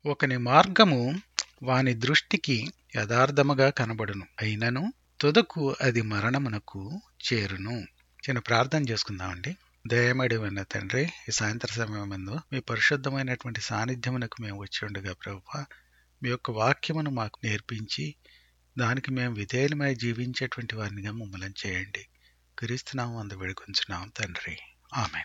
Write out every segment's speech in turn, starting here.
ఒకని మార్గము వాని దృష్టికి యథార్థముగా కనబడును అయినను తుదకు అది మరణమునకు చేరును చిన్న ప్రార్థన చేసుకుందామండి దయమడి ఉన్న తండ్రి ఈ సాయంత్ర సమయం ముందు మీ పరిశుద్ధమైనటువంటి సాన్నిధ్యమునకు మేము వచ్చి ఉండగా ప్రభు మీ యొక్క వాక్యమును మాకు నేర్పించి దానికి మేము విధేయులమై జీవించేటువంటి వారినిగా మమ్మల్ని చేయండి క్రీస్తునామం అందు వేడుకొంచున్నాం తండ్రి ఆమె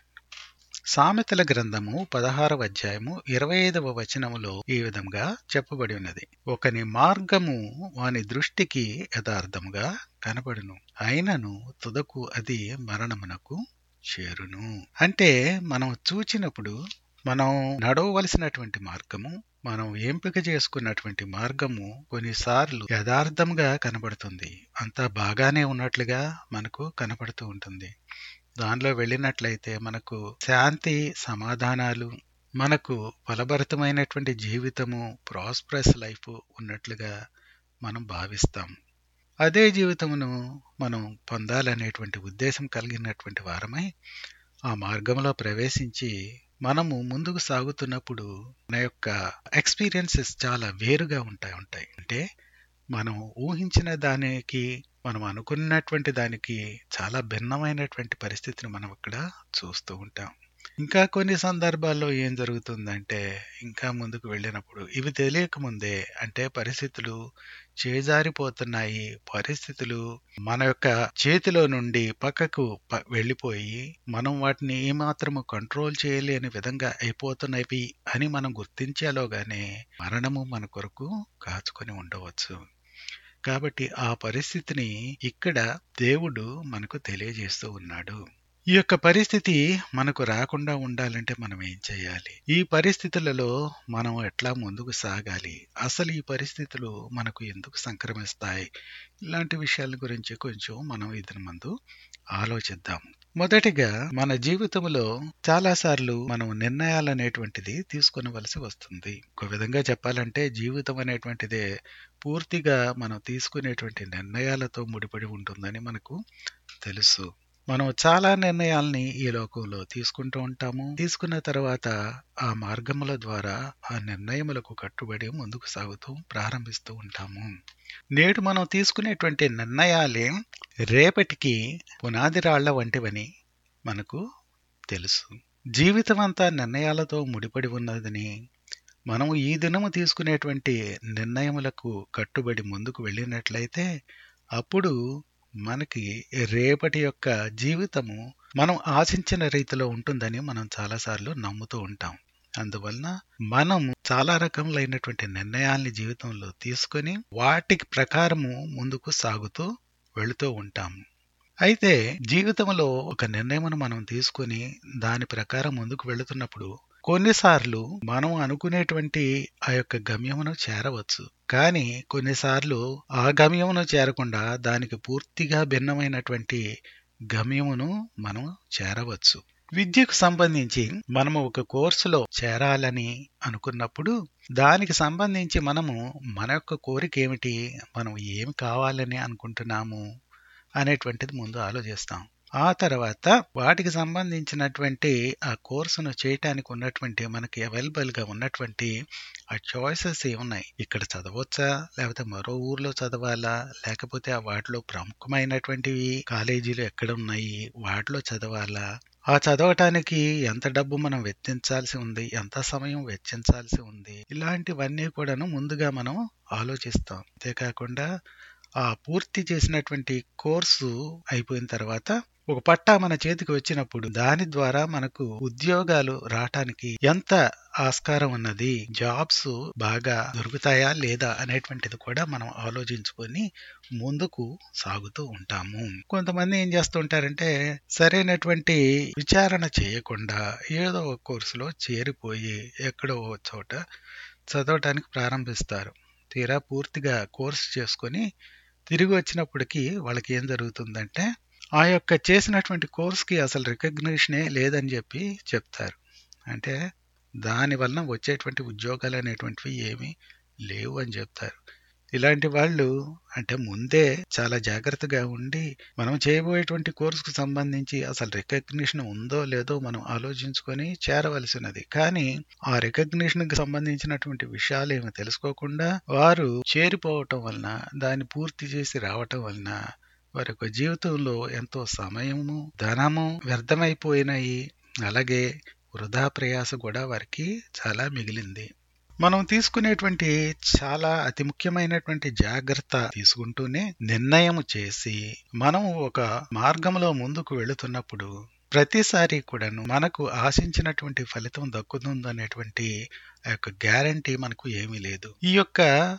సామెతల గ్రంథము పదహారవ అధ్యాయము ఇరవై ఐదవ వచనములో ఈ విధంగా చెప్పబడి ఉన్నది ఒకని మార్గము వాని దృష్టికి యథార్థముగా కనబడును అయినను తుదకు అది మరణమునకు చేరును అంటే మనం చూచినప్పుడు మనం నడవవలసినటువంటి మార్గము మనం ఎంపిక చేసుకున్నటువంటి మార్గము కొన్నిసార్లు యథార్థంగా కనబడుతుంది అంతా బాగానే ఉన్నట్లుగా మనకు కనబడుతూ ఉంటుంది దానిలో వెళ్ళినట్లయితే మనకు శాంతి సమాధానాలు మనకు ఫలభరితమైనటువంటి జీవితము ప్రాస్పరస్ లైఫ్ ఉన్నట్లుగా మనం భావిస్తాం అదే జీవితమును మనం పొందాలనేటువంటి ఉద్దేశం కలిగినటువంటి వారమై ఆ మార్గంలో ప్రవేశించి మనము ముందుకు సాగుతున్నప్పుడు మన యొక్క ఎక్స్పీరియన్సెస్ చాలా వేరుగా ఉంటాయి ఉంటాయి అంటే మనం ఊహించిన దానికి మనం అనుకున్నటువంటి దానికి చాలా భిన్నమైనటువంటి పరిస్థితిని మనం ఇక్కడ చూస్తూ ఉంటాం ఇంకా కొన్ని సందర్భాల్లో ఏం జరుగుతుందంటే ఇంకా ముందుకు వెళ్ళినప్పుడు ఇవి తెలియకముందే అంటే పరిస్థితులు చేజారిపోతున్నాయి పరిస్థితులు మన యొక్క చేతిలో నుండి పక్కకు ప- వెళ్ళిపోయి మనం వాటిని ఏమాత్రము కంట్రోల్ చేయలేని విధంగా అయిపోతున్నవి అని మనం గుర్తించేలోగానే మరణము మన కొరకు కాచుకొని ఉండవచ్చు కాబట్టి ఆ పరిస్థితిని ఇక్కడ దేవుడు మనకు తెలియజేస్తూ ఉన్నాడు ఈ యొక్క పరిస్థితి మనకు రాకుండా ఉండాలంటే మనం ఏం చేయాలి ఈ పరిస్థితులలో మనం ఎట్లా ముందుకు సాగాలి అసలు ఈ పరిస్థితులు మనకు ఎందుకు సంక్రమిస్తాయి ఇలాంటి విషయాల గురించి కొంచెం మనం ఇతని ముందు ఆలోచిద్దాం మొదటిగా మన జీవితంలో చాలాసార్లు మనం నిర్ణయాలు అనేటువంటిది తీసుకునవలసి వస్తుంది ఒక విధంగా చెప్పాలంటే జీవితం అనేటువంటిదే పూర్తిగా మనం తీసుకునేటువంటి నిర్ణయాలతో ముడిపడి ఉంటుందని మనకు తెలుసు మనం చాలా నిర్ణయాల్ని ఈ లోకంలో తీసుకుంటూ ఉంటాము తీసుకున్న తర్వాత ఆ మార్గముల ద్వారా ఆ నిర్ణయములకు కట్టుబడి ముందుకు సాగుతూ ప్రారంభిస్తూ ఉంటాము నేడు మనం తీసుకునేటువంటి నిర్ణయాలే రేపటికి పునాది రాళ్ల వంటివని మనకు తెలుసు జీవితం అంతా నిర్ణయాలతో ముడిపడి ఉన్నదని మనం ఈ దినము తీసుకునేటువంటి నిర్ణయములకు కట్టుబడి ముందుకు వెళ్ళినట్లయితే అప్పుడు మనకి రేపటి యొక్క జీవితము మనం ఆశించిన రీతిలో ఉంటుందని మనం చాలాసార్లు నమ్ముతూ ఉంటాం అందువలన మనం చాలా రకములైనటువంటి నిర్ణయాల్ని జీవితంలో తీసుకొని వాటికి ప్రకారము ముందుకు సాగుతూ వెళుతూ ఉంటాము అయితే జీవితంలో ఒక నిర్ణయమును మనం తీసుకొని దాని ప్రకారం ముందుకు వెళుతున్నప్పుడు కొన్నిసార్లు మనం అనుకునేటువంటి ఆ యొక్క గమ్యమును చేరవచ్చు కానీ కొన్నిసార్లు ఆ గమ్యమును చేరకుండా దానికి పూర్తిగా భిన్నమైనటువంటి గమ్యమును మనం చేరవచ్చు విద్యకు సంబంధించి మనము ఒక కోర్సులో చేరాలని అనుకున్నప్పుడు దానికి సంబంధించి మనము మన యొక్క కోరిక ఏమిటి మనం ఏమి కావాలని అనుకుంటున్నాము అనేటువంటిది ముందు ఆలోచిస్తాం ఆ తర్వాత వాటికి సంబంధించినటువంటి ఆ కోర్సును చేయటానికి ఉన్నటువంటి మనకి అవైలబుల్ గా ఉన్నటువంటి ఆ చాయిసెస్ ఏమున్నాయి ఇక్కడ చదవచ్చా లేకపోతే మరో ఊర్లో చదవాలా లేకపోతే ఆ వాటిలో ప్రముఖమైనటువంటివి కాలేజీలు ఎక్కడ ఉన్నాయి వాటిలో చదవాలా ఆ చదవటానికి ఎంత డబ్బు మనం వెచ్చించాల్సి ఉంది ఎంత సమయం వెచ్చించాల్సి ఉంది ఇలాంటివన్నీ కూడాను ముందుగా మనం ఆలోచిస్తాం అంతేకాకుండా ఆ పూర్తి చేసినటువంటి కోర్సు అయిపోయిన తర్వాత ఒక పట్టా మన చేతికి వచ్చినప్పుడు దాని ద్వారా మనకు ఉద్యోగాలు రావటానికి ఎంత ఆస్కారం ఉన్నది జాబ్స్ బాగా దొరుకుతాయా లేదా అనేటువంటిది కూడా మనం ఆలోచించుకొని ముందుకు సాగుతూ ఉంటాము కొంతమంది ఏం చేస్తుంటారంటే సరైనటువంటి విచారణ చేయకుండా ఏదో ఒక కోర్సులో చేరిపోయి ఎక్కడో ఒక చోట చదవటానికి ప్రారంభిస్తారు తీరా పూర్తిగా కోర్సు చేసుకొని తిరిగి వచ్చినప్పటికీ వాళ్ళకి ఏం జరుగుతుందంటే ఆ యొక్క చేసినటువంటి కోర్స్కి అసలు రికగ్నిషనే లేదని చెప్పి చెప్తారు అంటే దాని వలన వచ్చేటువంటి ఉద్యోగాలు అనేటువంటివి ఏమీ లేవు అని చెప్తారు ఇలాంటి వాళ్ళు అంటే ముందే చాలా జాగ్రత్తగా ఉండి మనం చేయబోయేటువంటి కోర్సుకు సంబంధించి అసలు రికగ్నిషన్ ఉందో లేదో మనం ఆలోచించుకొని చేరవలసినది కానీ ఆ రికగ్నిషన్ కి సంబంధించినటువంటి విషయాలు ఏమి తెలుసుకోకుండా వారు చేరిపోవటం వలన దాన్ని పూర్తి చేసి రావటం వలన వారి యొక్క జీవితంలో ఎంతో సమయము ధనము వ్యర్థమైపోయినాయి అలాగే వృధా ప్రయాస కూడా వారికి చాలా మిగిలింది మనం తీసుకునేటువంటి చాలా అతి ముఖ్యమైనటువంటి జాగ్రత్త తీసుకుంటూనే నిర్ణయం చేసి మనం ఒక మార్గంలో ముందుకు వెళుతున్నప్పుడు ప్రతిసారి కూడాను మనకు ఆశించినటువంటి ఫలితం దక్కుతుందనేటువంటి ఆ యొక్క గ్యారంటీ మనకు ఏమీ లేదు ఈ యొక్క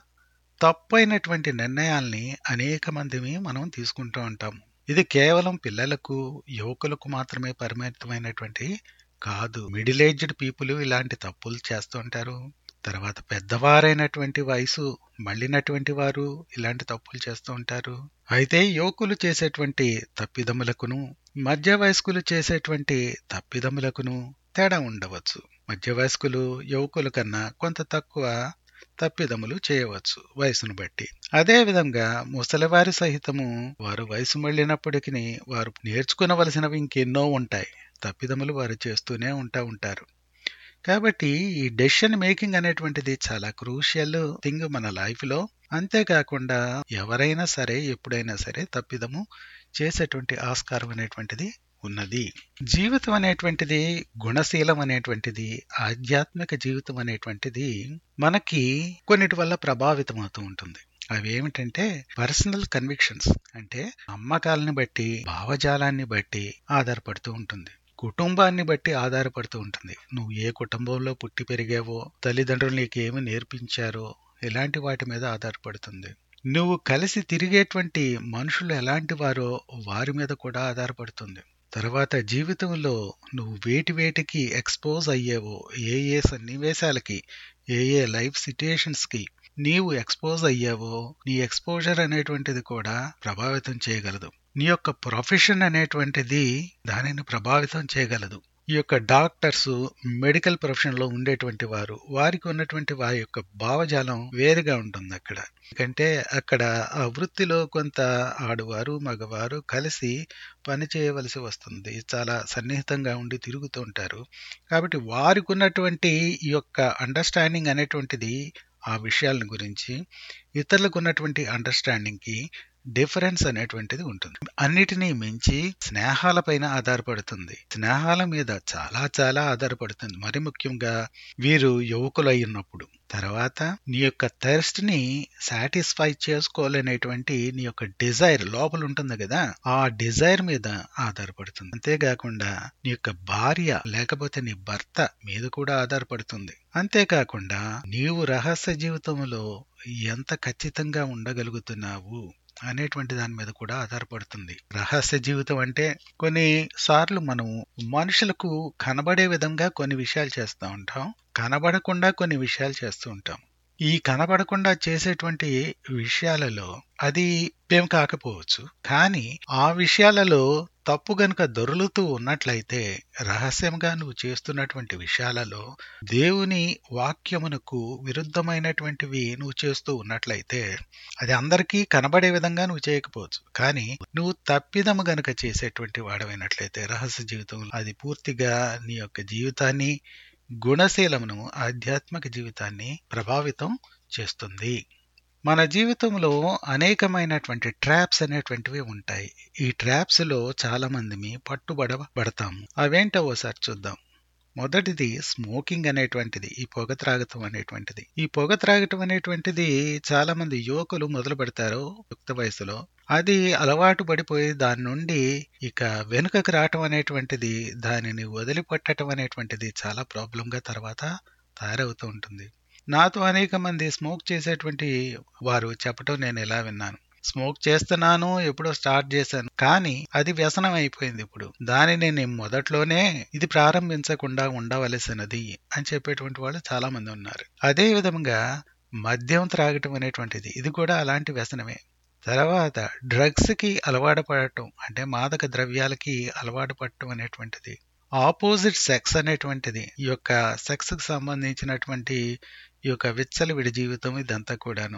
తప్పైనటువంటి నిర్ణయాల్ని అనేక మందిని మనం తీసుకుంటూ ఉంటాము ఇది కేవలం పిల్లలకు యువకులకు మాత్రమే పరిమితమైనటువంటి కాదు మిడిల్ ఏజ్డ్ పీపుల్ ఇలాంటి తప్పులు చేస్తూ ఉంటారు తర్వాత పెద్దవారైనటువంటి వయసు మళ్ళినటువంటి వారు ఇలాంటి తప్పులు చేస్తూ ఉంటారు అయితే యువకులు చేసేటువంటి తప్పిదములకును మధ్య వయస్కులు చేసేటువంటి తప్పిదములకును తేడా ఉండవచ్చు మధ్య వయస్కులు యువకుల కన్నా కొంత తక్కువ తప్పిదములు చేయవచ్చు వయసును బట్టి అదే విధంగా ముసలివారి సహితము వారు వయసు మళ్ళినప్పటికీ వారు నేర్చుకునవలసినవి ఇంకెన్నో ఉంటాయి తప్పిదములు వారు చేస్తూనే ఉంటా ఉంటారు కాబట్టి ఈ డెసిషన్ మేకింగ్ అనేటువంటిది చాలా క్రూషియల్ థింగ్ మన లైఫ్ లో అంతేకాకుండా ఎవరైనా సరే ఎప్పుడైనా సరే తప్పిదము చేసేటువంటి ఆస్కారం అనేటువంటిది ఉన్నది జీవితం అనేటువంటిది గుణశీలం అనేటువంటిది ఆధ్యాత్మిక జీవితం అనేటువంటిది మనకి కొన్నిటి వల్ల ప్రభావితం అవుతూ ఉంటుంది అవి ఏమిటంటే పర్సనల్ కన్విక్షన్స్ అంటే నమ్మకాలని బట్టి భావజాలాన్ని బట్టి ఆధారపడుతూ ఉంటుంది కుటుంబాన్ని బట్టి ఆధారపడుతూ ఉంటుంది నువ్వు ఏ కుటుంబంలో పుట్టి పెరిగావో తల్లిదండ్రులు నీకు ఏమి నేర్పించారో ఇలాంటి వాటి మీద ఆధారపడుతుంది నువ్వు కలిసి తిరిగేటువంటి మనుషులు ఎలాంటి వారో వారి మీద కూడా ఆధారపడుతుంది తర్వాత జీవితంలో నువ్వు వేటి వేటికి ఎక్స్పోజ్ అయ్యావో ఏ ఏ సన్నివేశాలకి ఏ ఏ లైఫ్ సిట్యుయేషన్స్కి నీవు ఎక్స్పోజ్ అయ్యావో నీ ఎక్స్పోజర్ అనేటువంటిది కూడా ప్రభావితం చేయగలదు నీ యొక్క ప్రొఫెషన్ అనేటువంటిది దానిని ప్రభావితం చేయగలదు ఈ యొక్క డాక్టర్స్ మెడికల్ ప్రొఫెషన్ లో ఉండేటువంటి వారు వారికి ఉన్నటువంటి వారి యొక్క భావజాలం వేరుగా ఉంటుంది అక్కడ ఎందుకంటే అక్కడ ఆ వృత్తిలో కొంత ఆడవారు మగవారు కలిసి పని చేయవలసి వస్తుంది చాలా సన్నిహితంగా ఉండి తిరుగుతూ ఉంటారు కాబట్టి వారికి ఉన్నటువంటి ఈ యొక్క అండర్స్టాండింగ్ అనేటువంటిది ఆ విషయాలను గురించి ఇతరులకు ఉన్నటువంటి అండర్స్టాండింగ్కి డిఫరెన్స్ అనేటువంటిది ఉంటుంది అన్నిటినీ మించి స్నేహాలపైన ఆధారపడుతుంది స్నేహాల మీద చాలా చాలా ఆధారపడుతుంది మరి ముఖ్యంగా వీరు యువకులు అయినప్పుడు తర్వాత నీ యొక్క థర్స్ట్ ని సాటిస్ఫై చేసుకోవాలనేటువంటి నీ యొక్క డిజైర్ లోపల ఉంటుంది కదా ఆ డిజైర్ మీద ఆధారపడుతుంది అంతేకాకుండా నీ యొక్క భార్య లేకపోతే నీ భర్త మీద కూడా ఆధారపడుతుంది అంతేకాకుండా నీవు రహస్య జీవితంలో ఎంత ఖచ్చితంగా ఉండగలుగుతున్నావు అనేటువంటి దాని మీద కూడా ఆధారపడుతుంది రహస్య జీవితం అంటే కొన్ని సార్లు మనం మనుషులకు కనబడే విధంగా కొన్ని విషయాలు చేస్తూ ఉంటాం కనబడకుండా కొన్ని విషయాలు చేస్తూ ఉంటాం ఈ కనబడకుండా చేసేటువంటి విషయాలలో అది ఏం కాకపోవచ్చు కానీ ఆ విషయాలలో తప్పు గనుక దొరులుతూ ఉన్నట్లయితే రహస్యంగా నువ్వు చేస్తున్నటువంటి విషయాలలో దేవుని వాక్యమునకు విరుద్ధమైనటువంటివి నువ్వు చేస్తూ ఉన్నట్లయితే అది అందరికీ కనబడే విధంగా నువ్వు చేయకపోవచ్చు కానీ నువ్వు తప్పిదము గనుక చేసేటువంటి వాడమైనట్లయితే రహస్య జీవితం అది పూర్తిగా నీ యొక్క జీవితాన్ని గుణశీలమును ఆధ్యాత్మిక జీవితాన్ని ప్రభావితం చేస్తుంది మన జీవితంలో అనేకమైనటువంటి ట్రాప్స్ అనేటువంటివి ఉంటాయి ఈ ట్రాప్స్ లో చాలా మందిని పట్టుబడబడతాము అవేంటో ఓసారి చూద్దాం మొదటిది స్మోకింగ్ అనేటువంటిది ఈ పొగ త్రాగటం అనేటువంటిది ఈ పొగ త్రాగటం అనేటువంటిది చాలా మంది యువకులు మొదలు పెడతారు యుక్త వయసులో అది అలవాటు పడిపోయి దాని నుండి ఇక వెనుకకు రావటం అనేటువంటిది దానిని వదిలిపట్టడం అనేటువంటిది చాలా ప్రాబ్లంగా తర్వాత తయారవుతూ ఉంటుంది నాతో అనేక మంది స్మోక్ చేసేటువంటి వారు చెప్పటం నేను ఎలా విన్నాను స్మోక్ చేస్తున్నాను ఎప్పుడో స్టార్ట్ చేశాను కానీ అది వ్యసనం అయిపోయింది ఇప్పుడు దానిని నేను మొదట్లోనే ఇది ప్రారంభించకుండా ఉండవలసినది అని చెప్పేటువంటి వాళ్ళు చాలా మంది ఉన్నారు అదే విధంగా మద్యం త్రాగటం అనేటువంటిది ఇది కూడా అలాంటి వ్యసనమే తర్వాత డ్రగ్స్ కి అలవాటు పడటం అంటే మాదక ద్రవ్యాలకి అలవాటు పడటం అనేటువంటిది ఆపోజిట్ సెక్స్ అనేటువంటిది ఈ యొక్క సెక్స్ కి సంబంధించినటువంటి ఈ యొక్క విచ్చలవిడి జీవితం ఇదంతా కూడాను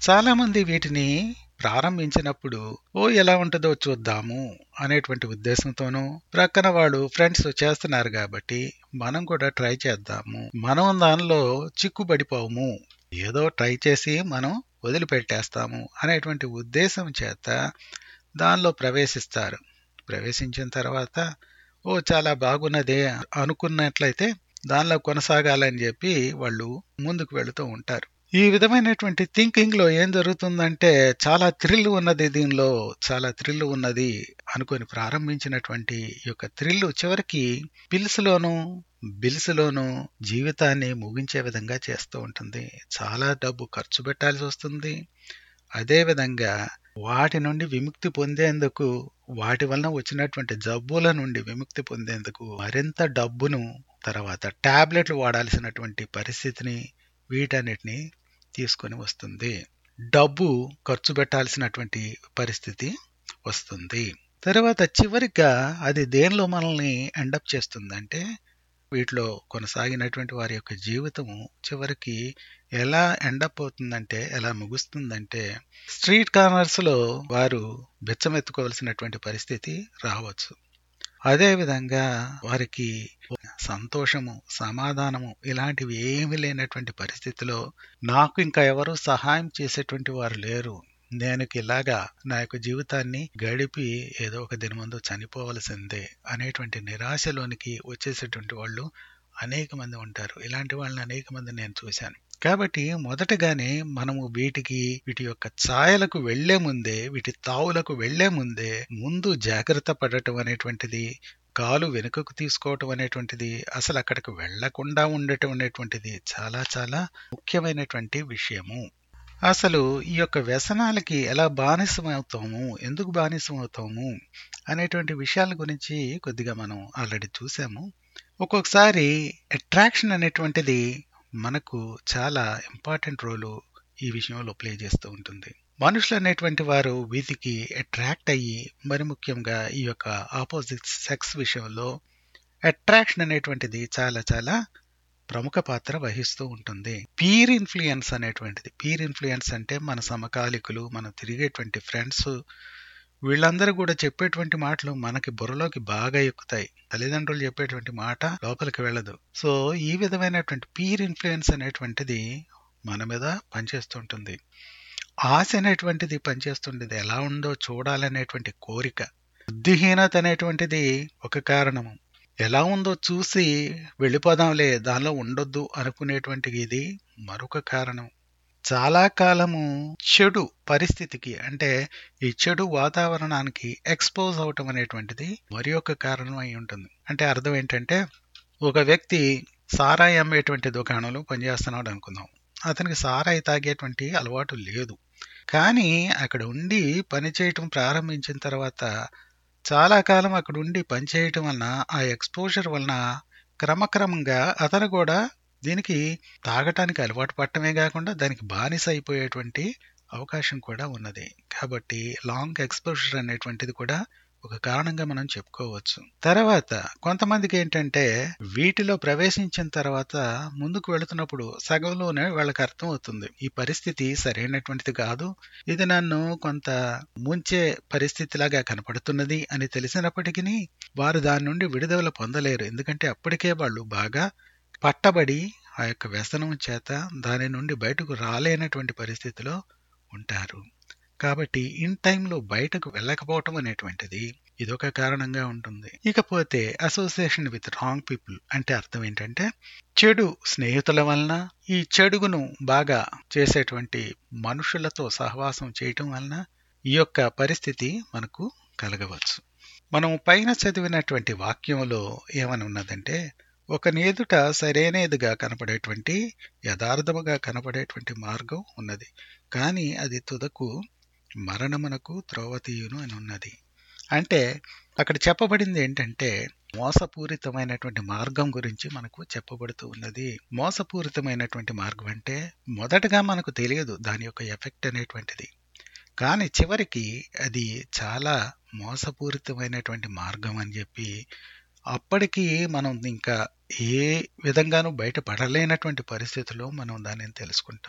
చాలా మంది వీటిని ప్రారంభించినప్పుడు ఓ ఎలా ఉంటుందో చూద్దాము అనేటువంటి ఉద్దేశంతోనూ ప్రక్కన వాడు ఫ్రెండ్స్ చేస్తున్నారు కాబట్టి మనం కూడా ట్రై చేద్దాము మనం దానిలో చిక్కుబడిపోము ఏదో ట్రై చేసి మనం వదిలిపెట్టేస్తాము అనేటువంటి ఉద్దేశం చేత దానిలో ప్రవేశిస్తారు ప్రవేశించిన తర్వాత ఓ చాలా బాగున్నదే అనుకున్నట్లయితే దానిలో కొనసాగాలని చెప్పి వాళ్ళు ముందుకు వెళుతూ ఉంటారు ఈ విధమైనటువంటి థింకింగ్ లో ఏం జరుగుతుందంటే చాలా థ్రిల్ ఉన్నది దీనిలో చాలా థ్రిల్ ఉన్నది అనుకొని ప్రారంభించినటువంటి ఈ యొక్క థ్రిల్ చివరికి పిల్స్లోను బిల్స్లోను జీవితాన్ని ముగించే విధంగా చేస్తూ ఉంటుంది చాలా డబ్బు ఖర్చు పెట్టాల్సి వస్తుంది అదే విధంగా వాటి నుండి విముక్తి పొందేందుకు వాటి వలన వచ్చినటువంటి జబ్బుల నుండి విముక్తి పొందేందుకు మరింత డబ్బును తర్వాత టాబ్లెట్లు వాడాల్సినటువంటి పరిస్థితిని వీటన్నిటిని తీసుకొని వస్తుంది డబ్బు ఖర్చు పెట్టాల్సినటువంటి పరిస్థితి వస్తుంది తర్వాత చివరిగా అది దేనిలో మనల్ని ఎండప్ చేస్తుందంటే వీటిలో కొనసాగినటువంటి వారి యొక్క జీవితము చివరికి ఎలా ఎండప్ అవుతుందంటే ఎలా ముగుస్తుందంటే స్ట్రీట్ కార్నర్స్ లో వారు బెచ్చమెత్తుకోవాల్సినటువంటి పరిస్థితి రావచ్చు అదే విధంగా వారికి సంతోషము సమాధానము ఇలాంటివి ఏమీ లేనటువంటి పరిస్థితిలో నాకు ఇంకా ఎవరు సహాయం చేసేటువంటి వారు లేరు నేను ఇలాగా నా యొక్క జీవితాన్ని గడిపి ఏదో ఒక దినమందు చనిపోవలసిందే అనేటువంటి నిరాశలోనికి వచ్చేసేటువంటి వాళ్ళు అనేక మంది ఉంటారు ఇలాంటి వాళ్ళని అనేక మంది నేను చూశాను కాబట్టి మొదటగానే మనము వీటికి వీటి యొక్క ఛాయలకు వెళ్లే ముందే వీటి తావులకు వెళ్లే ముందే ముందు జాగ్రత్త పడటం అనేటువంటిది కాలు వెనుకకు తీసుకోవటం అనేటువంటిది అసలు అక్కడికి వెళ్లకుండా ఉండటం అనేటువంటిది చాలా చాలా ముఖ్యమైనటువంటి విషయము అసలు ఈ యొక్క వ్యసనాలకి ఎలా బానిసం అవుతాము ఎందుకు బానిసం అవుతాము అనేటువంటి విషయాల గురించి కొద్దిగా మనం ఆల్రెడీ చూసాము ఒక్కొక్కసారి అట్రాక్షన్ అనేటువంటిది మనకు చాలా ఇంపార్టెంట్ రోలు ఈ విషయంలో ప్లే చేస్తూ ఉంటుంది మనుషులు అనేటువంటి వారు వీటికి అట్రాక్ట్ అయ్యి మరి ముఖ్యంగా ఈ యొక్క ఆపోజిట్ సెక్స్ విషయంలో అట్రాక్షన్ అనేటువంటిది చాలా చాలా ప్రముఖ పాత్ర వహిస్తూ ఉంటుంది పీర్ ఇన్ఫ్లుయెన్స్ అనేటువంటిది పీర్ ఇన్ఫ్లుయెన్స్ అంటే మన సమకాలికులు మనం తిరిగేటువంటి ఫ్రెండ్స్ వీళ్ళందరూ కూడా చెప్పేటువంటి మాటలు మనకి బుర్రలోకి బాగా ఎక్కుతాయి తల్లిదండ్రులు చెప్పేటువంటి మాట లోపలికి వెళ్ళదు సో ఈ విధమైనటువంటి పీర్ ఇన్ఫ్లుయెన్స్ అనేటువంటిది మన మీద పనిచేస్తుంటుంది ఆశ అనేటువంటిది పనిచేస్తుండేది ఎలా ఉందో చూడాలనేటువంటి కోరిక బుద్ధిహీనత అనేటువంటిది ఒక కారణము ఎలా ఉందో చూసి వెళ్ళిపోదాంలే దానిలో ఉండొద్దు అనుకునేటువంటి ఇది మరొక కారణం చాలా కాలము చెడు పరిస్థితికి అంటే ఈ చెడు వాతావరణానికి ఎక్స్పోజ్ అవటం అనేటువంటిది మరి ఒక కారణం అయి ఉంటుంది అంటే అర్థం ఏంటంటే ఒక వ్యక్తి సారాయి అమ్మేటువంటి దుకాణంలో పనిచేస్తున్నాడు అనుకుందాం అతనికి సారాయి తాగేటువంటి అలవాటు లేదు కానీ అక్కడ ఉండి పని చేయటం ప్రారంభించిన తర్వాత చాలా కాలం అక్కడ ఉండి పనిచేయటం వలన ఆ ఎక్స్పోజర్ వలన క్రమక్రమంగా అతను కూడా దీనికి తాగటానికి అలవాటు పడటమే కాకుండా దానికి బానిస అయిపోయేటువంటి అవకాశం కూడా ఉన్నది కాబట్టి లాంగ్ ఎక్స్పోజర్ అనేటువంటిది కూడా ఒక కారణంగా మనం చెప్పుకోవచ్చు తర్వాత కొంతమందికి ఏంటంటే వీటిలో ప్రవేశించిన తర్వాత ముందుకు వెళుతున్నప్పుడు సగంలోనే వాళ్ళకి అర్థం అవుతుంది ఈ పరిస్థితి సరైనటువంటిది కాదు ఇది నన్ను కొంత ముంచే పరిస్థితిలాగా కనపడుతున్నది అని తెలిసినప్పటికీ వారు దాని నుండి విడుదల పొందలేరు ఎందుకంటే అప్పటికే వాళ్ళు బాగా పట్టబడి ఆ యొక్క వ్యసనం చేత దాని నుండి బయటకు రాలేనటువంటి పరిస్థితిలో ఉంటారు కాబట్టి ఇన్ టైంలో బయటకు వెళ్ళకపోవటం అనేటువంటిది ఇదొక కారణంగా ఉంటుంది ఇకపోతే అసోసియేషన్ విత్ రాంగ్ పీపుల్ అంటే అర్థం ఏంటంటే చెడు స్నేహితుల వలన ఈ చెడుగును బాగా చేసేటువంటి మనుషులతో సహవాసం చేయటం వలన ఈ యొక్క పరిస్థితి మనకు కలగవచ్చు మనం పైన చదివినటువంటి వాక్యంలో ఏమని ఉన్నదంటే ఒక ఎదుట సరైనదిగా కనపడేటువంటి యథార్థముగా కనపడేటువంటి మార్గం ఉన్నది కానీ అది తుదకు మరణమునకు త్రోవతీయును అని ఉన్నది అంటే అక్కడ చెప్పబడింది ఏంటంటే మోసపూరితమైనటువంటి మార్గం గురించి మనకు చెప్పబడుతూ ఉన్నది మోసపూరితమైనటువంటి మార్గం అంటే మొదటగా మనకు తెలియదు దాని యొక్క ఎఫెక్ట్ అనేటువంటిది కానీ చివరికి అది చాలా మోసపూరితమైనటువంటి మార్గం అని చెప్పి అప్పటికి మనం ఇంకా ఏ విధంగానూ బయటపడలేనటువంటి పరిస్థితిలో మనం దానిని తెలుసుకుంటాం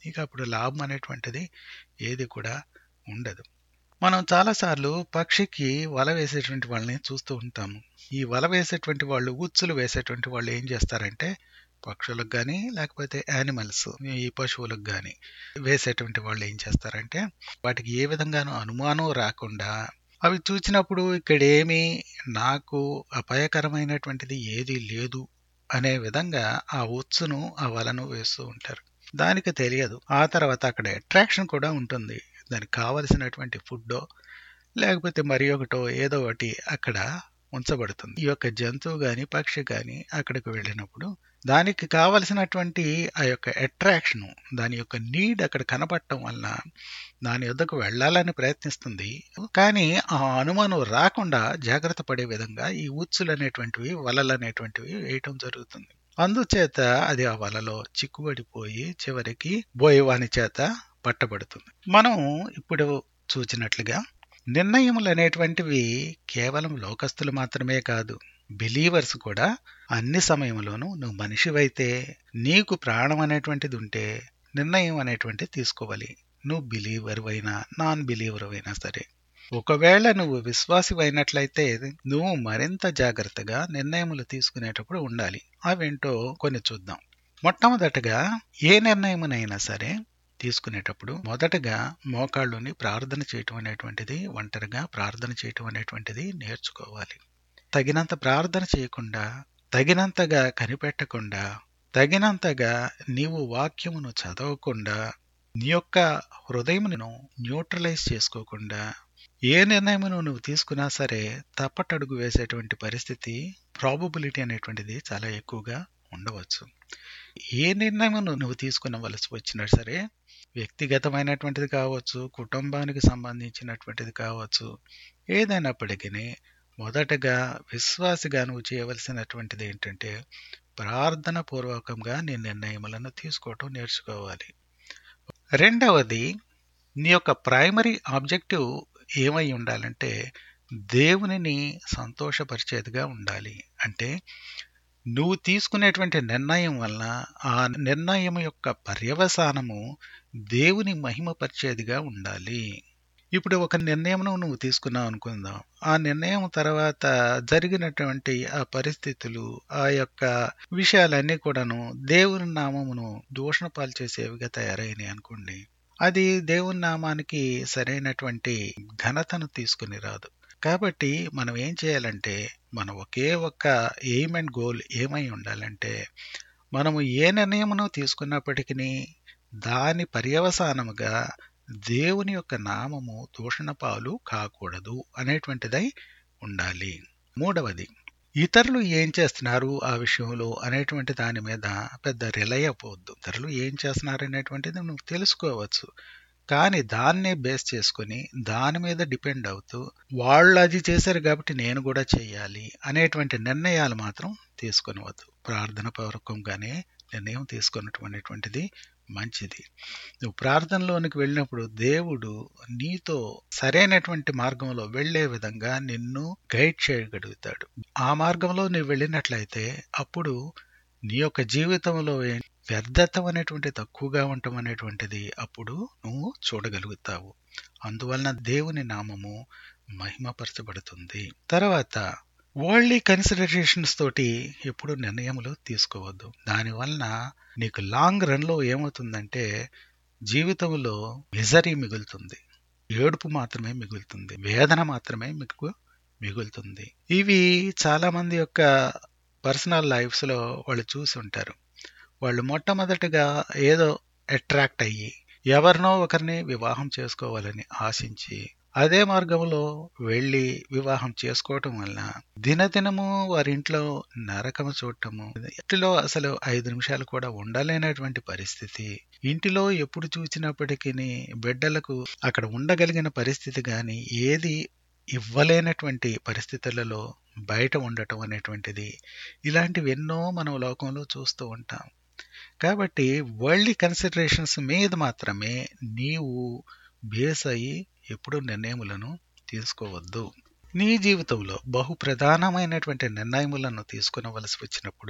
ఇక అప్పుడు లాభం అనేటువంటిది ఏది కూడా ఉండదు మనం చాలాసార్లు పక్షికి వల వేసేటువంటి వాళ్ళని చూస్తూ ఉంటాము ఈ వల వేసేటువంటి వాళ్ళు ఉచ్చులు వేసేటువంటి వాళ్ళు ఏం చేస్తారంటే పక్షులకు కానీ లేకపోతే యానిమల్స్ ఈ పశువులకు కానీ వేసేటువంటి వాళ్ళు ఏం చేస్తారంటే వాటికి ఏ విధంగానూ అనుమానం రాకుండా అవి చూసినప్పుడు ఇక్కడ ఏమీ నాకు అపాయకరమైనటువంటిది ఏదీ లేదు అనే విధంగా ఆ ఉచ్చును ఆ వలను వేస్తూ ఉంటారు దానికి తెలియదు ఆ తర్వాత అక్కడ అట్రాక్షన్ కూడా ఉంటుంది దానికి కావలసినటువంటి ఫుడ్డో లేకపోతే మరి ఒకటో ఏదో ఒకటి అక్కడ ఉంచబడుతుంది ఈ యొక్క జంతువు గాని పక్షి గాని అక్కడికి వెళ్ళినప్పుడు దానికి కావలసినటువంటి ఆ యొక్క అట్రాక్షన్ దాని యొక్క నీడ్ అక్కడ కనపడటం వలన దాని వద్దకు వెళ్ళాలని ప్రయత్నిస్తుంది కానీ ఆ అనుమానం రాకుండా జాగ్రత్త పడే విధంగా ఈ ఉచ్చులు అనేటువంటివి వలలు అనేటువంటివి వేయటం జరుగుతుంది అందుచేత అది ఆ వలలో చిక్కుబడిపోయి చివరికి బోయవాని చేత పట్టబడుతుంది మనం ఇప్పుడు చూచినట్లుగా నిర్ణయములు అనేటువంటివి కేవలం లోకస్తులు మాత్రమే కాదు బిలీవర్స్ కూడా అన్ని సమయంలోనూ నువ్వు మనిషివైతే నీకు ప్రాణం అనేటువంటిది ఉంటే నిర్ణయం అనేటువంటిది తీసుకోవాలి నువ్వు బిలీవర్ అయినా నాన్ బిలీవర్ అయినా సరే ఒకవేళ నువ్వు విశ్వాసివైనట్లయితే నువ్వు మరింత జాగ్రత్తగా నిర్ణయములు తీసుకునేటప్పుడు ఉండాలి అవేంటో కొన్ని చూద్దాం మొట్టమొదటగా ఏ నిర్ణయమునైనా సరే తీసుకునేటప్పుడు మొదటగా మోకాళ్ళుని ప్రార్థన చేయటం అనేటువంటిది ఒంటరిగా ప్రార్థన చేయటం అనేటువంటిది నేర్చుకోవాలి తగినంత ప్రార్థన చేయకుండా తగినంతగా కనిపెట్టకుండా తగినంతగా నీవు వాక్యమును చదవకుండా నీ యొక్క హృదయమును న్యూట్రలైజ్ చేసుకోకుండా ఏ నిర్ణయమును నువ్వు తీసుకున్నా సరే తప్పటడుగు వేసేటువంటి పరిస్థితి ప్రాబబిలిటీ అనేటువంటిది చాలా ఎక్కువగా ఉండవచ్చు ఏ నిర్ణయమును నువ్వు తీసుకునవలసి వచ్చినా సరే వ్యక్తిగతమైనటువంటిది కావచ్చు కుటుంబానికి సంబంధించినటువంటిది కావచ్చు ఏదైనప్పటికీ మొదటగా విశ్వాసిగా నువ్వు చేయవలసినటువంటిది ఏంటంటే ప్రార్థన పూర్వకంగా నీ నిర్ణయములను తీసుకోవటం నేర్చుకోవాలి రెండవది నీ యొక్క ప్రైమరీ ఆబ్జెక్టివ్ ఏమై ఉండాలంటే దేవునిని సంతోషపరిచేదిగా ఉండాలి అంటే నువ్వు తీసుకునేటువంటి నిర్ణయం వలన ఆ నిర్ణయం యొక్క పర్యవసానము దేవుని మహిమపరిచేదిగా ఉండాలి ఇప్పుడు ఒక నిర్ణయం నువ్వు తీసుకున్నావు అనుకుందాం ఆ నిర్ణయం తర్వాత జరిగినటువంటి ఆ పరిస్థితులు ఆ యొక్క విషయాలన్నీ కూడాను దేవుని నామమును దూషణ పాలు చేసేవిగా తయారైనాయి అనుకోండి అది దేవుని నామానికి సరైనటువంటి ఘనతను తీసుకుని రాదు కాబట్టి మనం ఏం చేయాలంటే మనం ఒకే ఒక్క ఎయిమ్ అండ్ గోల్ ఏమై ఉండాలంటే మనము ఏ నిర్ణయమును తీసుకున్నప్పటికీ దాని పర్యవసానముగా దేవుని యొక్క నామము దూషణ పాలు కాకూడదు అనేటువంటిదై ఉండాలి మూడవది ఇతరులు ఏం చేస్తున్నారు ఆ విషయంలో అనేటువంటి దాని మీద పెద్ద రిలై అవ్వద్దు ఇతరులు ఏం చేస్తున్నారు అనేటువంటిది నువ్వు తెలుసుకోవచ్చు కానీ దాన్నే బేస్ చేసుకుని దాని మీద డిపెండ్ అవుతూ వాళ్ళు అది చేశారు కాబట్టి నేను కూడా చేయాలి అనేటువంటి నిర్ణయాలు మాత్రం తీసుకొనవద్దు ప్రార్థన పూర్వకంగానే నిర్ణయం తీసుకున్నటువంటిది మంచిది నువ్వు ప్రార్థనలోనికి వెళ్ళినప్పుడు దేవుడు నీతో సరైనటువంటి మార్గంలో వెళ్లే విధంగా నిన్ను గైడ్ చేయగలుగుతాడు ఆ మార్గంలో నువ్వు వెళ్ళినట్లయితే అప్పుడు నీ యొక్క జీవితంలో వ్యర్థత్వం అనేటువంటి తక్కువగా ఉండటం అనేటువంటిది అప్పుడు నువ్వు చూడగలుగుతావు అందువలన దేవుని నామము మహిమపరచబడుతుంది తర్వాత వరల్డ్లీ కన్సిడరేషన్స్ తోటి ఎప్పుడు నిర్ణయములు తీసుకోవద్దు దానివలన నీకు లాంగ్ రన్లో ఏమవుతుందంటే జీవితంలో మిజరీ మిగులుతుంది ఏడుపు మాత్రమే మిగులుతుంది వేదన మాత్రమే మీకు మిగులుతుంది ఇవి చాలా మంది యొక్క పర్సనల్ లైఫ్స్లో వాళ్ళు చూసి ఉంటారు వాళ్ళు మొట్టమొదటిగా ఏదో అట్రాక్ట్ అయ్యి ఎవరినో ఒకరిని వివాహం చేసుకోవాలని ఆశించి అదే మార్గంలో వెళ్ళి వివాహం చేసుకోవటం వలన దినదినము వారి ఇంట్లో నరకము చూడటము ఇంటిలో అసలు ఐదు నిమిషాలు కూడా ఉండలేనటువంటి పరిస్థితి ఇంటిలో ఎప్పుడు చూసినప్పటికీ బిడ్డలకు అక్కడ ఉండగలిగిన పరిస్థితి కానీ ఏది ఇవ్వలేనటువంటి పరిస్థితులలో బయట ఉండటం అనేటువంటిది ఇలాంటివి ఎన్నో మనం లోకంలో చూస్తూ ఉంటాం కాబట్టి వరల్డ్ కన్సిడరేషన్స్ మీద మాత్రమే నీవు బేస్ అయ్యి ఎప్పుడు నిర్ణయములను తీసుకోవద్దు నీ జీవితంలో బహు ప్రధానమైనటువంటి నిర్ణయములను తీసుకునవలసి వచ్చినప్పుడు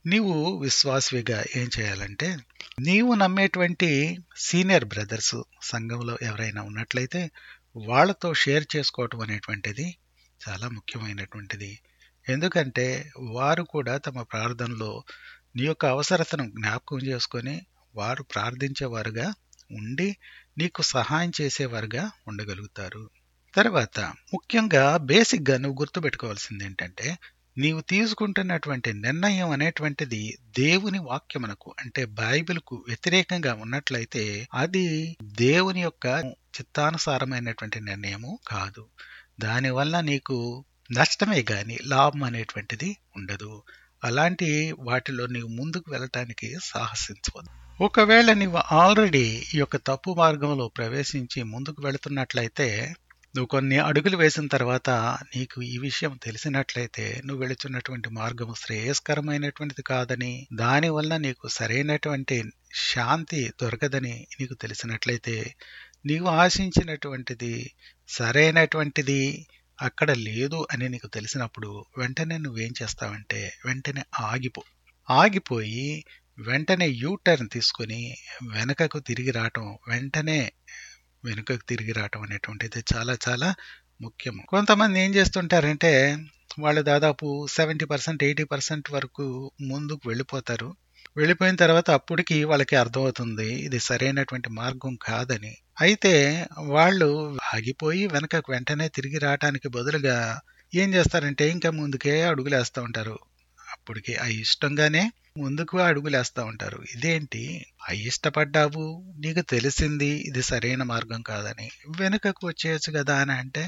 నీవు విశ్వాసవిగా ఏం చేయాలంటే నీవు నమ్మేటువంటి సీనియర్ బ్రదర్స్ సంఘంలో ఎవరైనా ఉన్నట్లయితే వాళ్ళతో షేర్ చేసుకోవటం అనేటువంటిది చాలా ముఖ్యమైనటువంటిది ఎందుకంటే వారు కూడా తమ ప్రార్థనలో నీ యొక్క అవసరతను జ్ఞాపకం చేసుకొని వారు ప్రార్థించేవారుగా ఉండి నీకు సహాయం చేసేవారుగా ఉండగలుగుతారు తర్వాత ముఖ్యంగా బేసిక్గా నువ్వు గుర్తుపెట్టుకోవాల్సింది ఏంటంటే నీవు తీసుకుంటున్నటువంటి నిర్ణయం అనేటువంటిది దేవుని వాక్యమునకు అంటే బైబిల్కు వ్యతిరేకంగా ఉన్నట్లయితే అది దేవుని యొక్క చిత్తానుసారమైనటువంటి నిర్ణయము కాదు దానివల్ల నీకు నష్టమే గాని లాభం అనేటువంటిది ఉండదు అలాంటి వాటిలో నీవు ముందుకు వెళ్ళటానికి సాహసించవద్దు ఒకవేళ నీవు ఆల్రెడీ ఈ యొక్క తప్పు మార్గంలో ప్రవేశించి ముందుకు వెళుతున్నట్లయితే నువ్వు కొన్ని అడుగులు వేసిన తర్వాత నీకు ఈ విషయం తెలిసినట్లయితే నువ్వు వెళుతున్నటువంటి మార్గం శ్రేయస్కరమైనటువంటిది కాదని దానివల్ల నీకు సరైనటువంటి శాంతి దొరకదని నీకు తెలిసినట్లయితే నీవు ఆశించినటువంటిది సరైనటువంటిది అక్కడ లేదు అని నీకు తెలిసినప్పుడు వెంటనే నువ్వేం చేస్తావంటే వెంటనే ఆగిపో ఆగిపోయి వెంటనే యూ టర్న్ తీసుకొని వెనకకు తిరిగి రావటం వెంటనే వెనుకకు తిరిగి రావటం అనేటువంటిది చాలా చాలా ముఖ్యం కొంతమంది ఏం చేస్తుంటారంటే వాళ్ళు దాదాపు సెవెంటీ పర్సెంట్ ఎయిటీ పర్సెంట్ వరకు ముందుకు వెళ్ళిపోతారు వెళ్ళిపోయిన తర్వాత అప్పటికి వాళ్ళకి అర్థమవుతుంది ఇది సరైనటువంటి మార్గం కాదని అయితే వాళ్ళు ఆగిపోయి వెనకకు వెంటనే తిరిగి రావటానికి బదులుగా ఏం చేస్తారంటే ఇంకా ముందుకే అడుగులు వేస్తూ ఉంటారు అప్పటికి ఆ ఇష్టంగానే ముందుకు అడుగులేస్తూ ఉంటారు ఇదేంటి అయిష్టపడ్డావు నీకు తెలిసింది ఇది సరైన మార్గం కాదని వెనుకకు వచ్చేయచ్చు కదా అని అంటే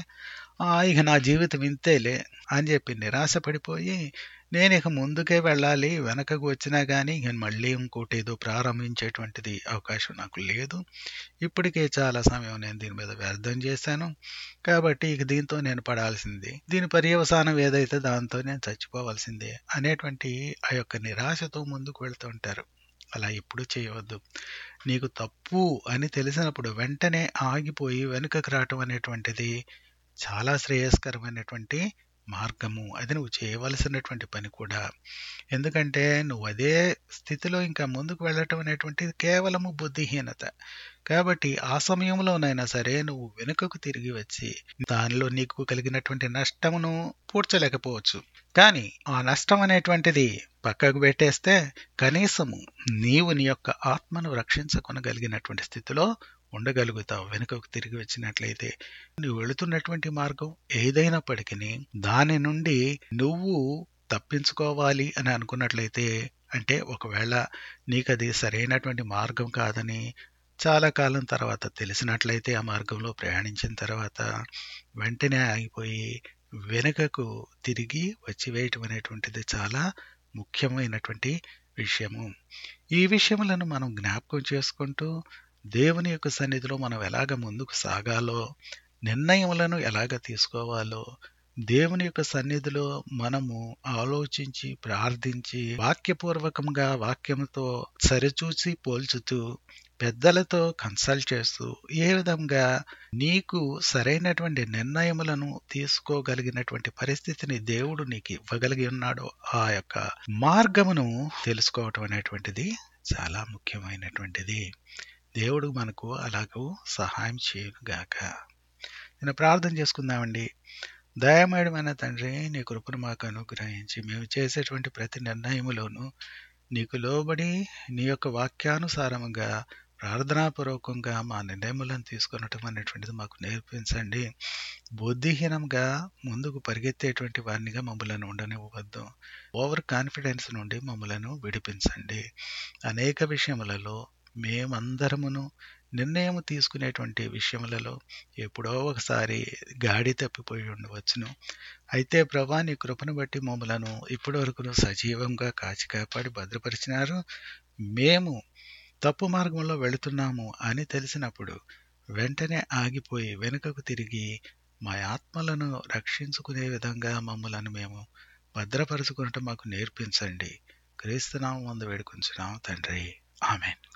ఇక నా జీవితం ఇంతేలే అని చెప్పి నిరాశపడిపోయి నేను ఇక ముందుకే వెళ్ళాలి వెనకకు వచ్చినా కానీ ఇక మళ్ళీ ఇంకోటి ఏదో ప్రారంభించేటువంటిది అవకాశం నాకు లేదు ఇప్పటికే చాలా సమయం నేను దీని మీద వ్యర్థం చేశాను కాబట్టి ఇక దీంతో నేను పడాల్సింది దీని పర్యవసానం ఏదైతే దాంతో నేను చచ్చిపోవాల్సిందే అనేటువంటి ఆ యొక్క నిరాశతో ముందుకు వెళ్తూ ఉంటారు అలా ఎప్పుడు చేయవద్దు నీకు తప్పు అని తెలిసినప్పుడు వెంటనే ఆగిపోయి వెనుకకు రావటం అనేటువంటిది చాలా శ్రేయస్కరమైనటువంటి మార్గము అది నువ్వు చేయవలసినటువంటి పని కూడా ఎందుకంటే నువ్వు అదే స్థితిలో ఇంకా ముందుకు వెళ్ళటం అనేటువంటిది కేవలము బుద్ధిహీనత కాబట్టి ఆ సమయంలోనైనా సరే నువ్వు వెనుకకు తిరిగి వచ్చి దానిలో నీకు కలిగినటువంటి నష్టమును పూడ్చలేకపోవచ్చు కానీ ఆ నష్టం అనేటువంటిది పక్కకు పెట్టేస్తే కనీసము నీవు నీ యొక్క ఆత్మను రక్షించుకొనగలిగినటువంటి స్థితిలో ఉండగలుగుతావు వెనుకకు తిరిగి వచ్చినట్లయితే నువ్వు వెళుతున్నటువంటి మార్గం ఏదైనప్పటికీ దాని నుండి నువ్వు తప్పించుకోవాలి అని అనుకున్నట్లయితే అంటే ఒకవేళ నీకు అది సరైనటువంటి మార్గం కాదని చాలా కాలం తర్వాత తెలిసినట్లయితే ఆ మార్గంలో ప్రయాణించిన తర్వాత వెంటనే ఆగిపోయి వెనుకకు తిరిగి వచ్చి వేయటం అనేటువంటిది చాలా ముఖ్యమైనటువంటి విషయము ఈ విషయములను మనం జ్ఞాపకం చేసుకుంటూ దేవుని యొక్క సన్నిధిలో మనం ఎలాగ ముందుకు సాగాలో నిర్ణయములను ఎలాగ తీసుకోవాలో దేవుని యొక్క సన్నిధిలో మనము ఆలోచించి ప్రార్థించి వాక్యపూర్వకంగా వాక్యముతో సరిచూసి పోల్చుతూ పెద్దలతో కన్సల్ట్ చేస్తూ ఏ విధంగా నీకు సరైనటువంటి నిర్ణయములను తీసుకోగలిగినటువంటి పరిస్థితిని దేవుడు నీకు ఇవ్వగలిగి ఉన్నాడో ఆ యొక్క మార్గమును తెలుసుకోవటం అనేటువంటిది చాలా ముఖ్యమైనటువంటిది దేవుడు మనకు అలాగూ సహాయం చేయనుగాక నేను ప్రార్థన చేసుకుందామండి దయమేయడమైన తండ్రి నీ కృపను మాకు అనుగ్రహించి మేము చేసేటువంటి ప్రతి నిర్ణయములోనూ నీకు లోబడి నీ యొక్క వాక్యానుసారముగా ప్రార్థనాపూర్వకంగా మా నిర్ణయములను తీసుకునటం అనేటువంటిది మాకు నేర్పించండి బుద్ధిహీనంగా ముందుకు పరిగెత్తేటువంటి వారినిగా మమ్మలను ఉండనివ్వద్దు ఓవర్ కాన్ఫిడెన్స్ నుండి మమ్మలను విడిపించండి అనేక విషయములలో మేమందరమును నిర్ణయం తీసుకునేటువంటి విషయములలో ఎప్పుడో ఒకసారి గాడి తప్పిపోయి ఉండవచ్చును అయితే ప్రభా నీ కృపను బట్టి మమ్మలను ఇప్పటి వరకు సజీవంగా కాచి కాపాడి భద్రపరిచినారు మేము తప్పు మార్గంలో వెళుతున్నాము అని తెలిసినప్పుడు వెంటనే ఆగిపోయి వెనుకకు తిరిగి మా ఆత్మలను రక్షించుకునే విధంగా మమ్మలను మేము భద్రపరుచుకున్నట్టు మాకు నేర్పించండి క్రీస్తునామం ముందు వేడుకుంటున్నాం తండ్రి ఆమెన్